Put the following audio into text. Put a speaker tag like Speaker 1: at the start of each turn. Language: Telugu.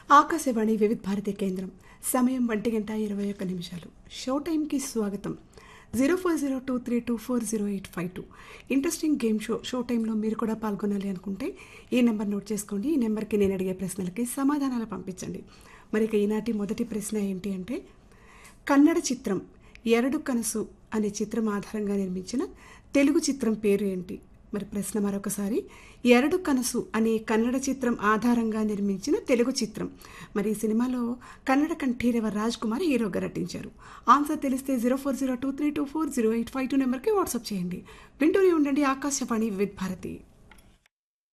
Speaker 1: ఆకాశవాణి వివిధ భారతి కేంద్రం సమయం ఒంటి గంట ఇరవై ఒక్క నిమిషాలు షో టైంకి స్వాగతం zero four zero two three two four zero eight five two interesting game show show టైంలో మీరు కూడా పాల్గొనాలి అనుకుంటే ఈ నెంబర్ నోట్ చేసుకోండి ఈ నెంబర్కి నేను అడిగే ప్రశ్నలకి సమాధానాలు పంపించండి మరి ఇక ఈనాటి మొదటి ప్రశ్న ఏంటి అంటే కన్నడ చిత్రం ఎరడు కనసు అనే చిత్రం ఆధారంగా నిర్మించిన తెలుగు చిత్రం పేరు ఏంటి మరి ప్రశ్న మరొకసారి ఎరడు కనసు అనే కన్నడ చిత్రం ఆధారంగా నిర్మించిన తెలుగు చిత్రం మరి ఈ సినిమాలో కన్నడ కంఠీరవ రాజ్ కుమార్ హీరోగా నటించారు ఆన్సర్ తెలిస్తే zero four zero two three two four zero eight five two నెంబర్కి వాట్సాప్ చేయండి వింటూనే ఉండండి ఆకాశవాణి వివిధ్ భారతి